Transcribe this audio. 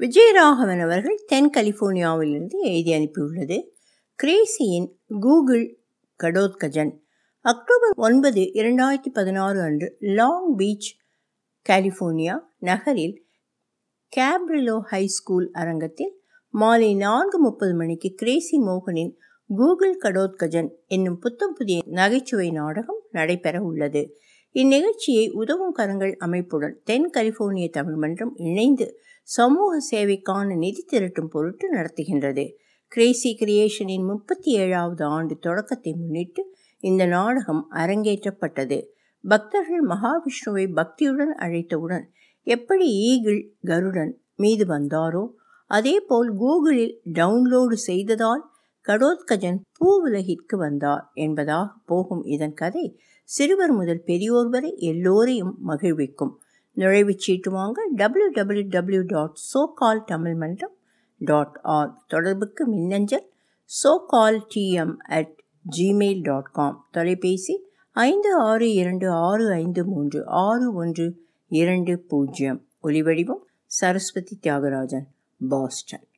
விஜயராகவன் அவர்கள் தென் கலிபோர்னியாவிலிருந்து எழுதி அனுப்பியுள்ளது கிரேசியின் கூகுள் கடோத்கஜன் அக்டோபர் ஒன்பது இரண்டாயிரத்தி பதினாறு அன்று லாங் பீச் கலிபோர்னியா நகரில் கேப்ரிலோ ஹை ஸ்கூல் அரங்கத்தில் மாலை நான்கு முப்பது மணிக்கு கிரேசி மோகனின் கூகுள் கடோத்கஜன் என்னும் புத்தம் புதிய நகைச்சுவை நாடகம் நடைபெற உள்ளது இந்நிகழ்ச்சியை உதவும் கரங்கள் அமைப்புடன் தென் கலிபோர்னிய தமிழ் மன்றம் இணைந்து சமூக சேவைக்கான நிதி திரட்டும் பொருட்டு நடத்துகின்றது கிரேசி கிரியேஷனின் முப்பத்தி ஏழாவது ஆண்டு தொடக்கத்தை முன்னிட்டு இந்த நாடகம் அரங்கேற்றப்பட்டது பக்தர்கள் மகாவிஷ்ணுவை பக்தியுடன் அழைத்தவுடன் எப்படி ஈகிள் கருடன் மீது வந்தாரோ அதேபோல் கூகுளில் டவுன்லோடு செய்ததால் கடோத்கஜன் பூ உலகிற்கு வந்தார் என்பதாக போகும் இதன் கதை சிறுவர் முதல் பெரியோர் வரை எல்லோரையும் மகிழ்விக்கும் நுழைவுச் சீட்டு வாங்க W W W dot SoCal Tamil Mandram dot org தொடர்புக்கு மின்னஞ்சல் SoCal TM at Gmail dot com தொலைபேசி ஐந்து ஆறு இரண்டு ஆறு ஐந்து மூன்று ஆறு ஒன்று இரண்டு பூஜ்ஜியம் ஒலிவடிவம் சரஸ்வதி தியாகராஜன் பாஸ்டன்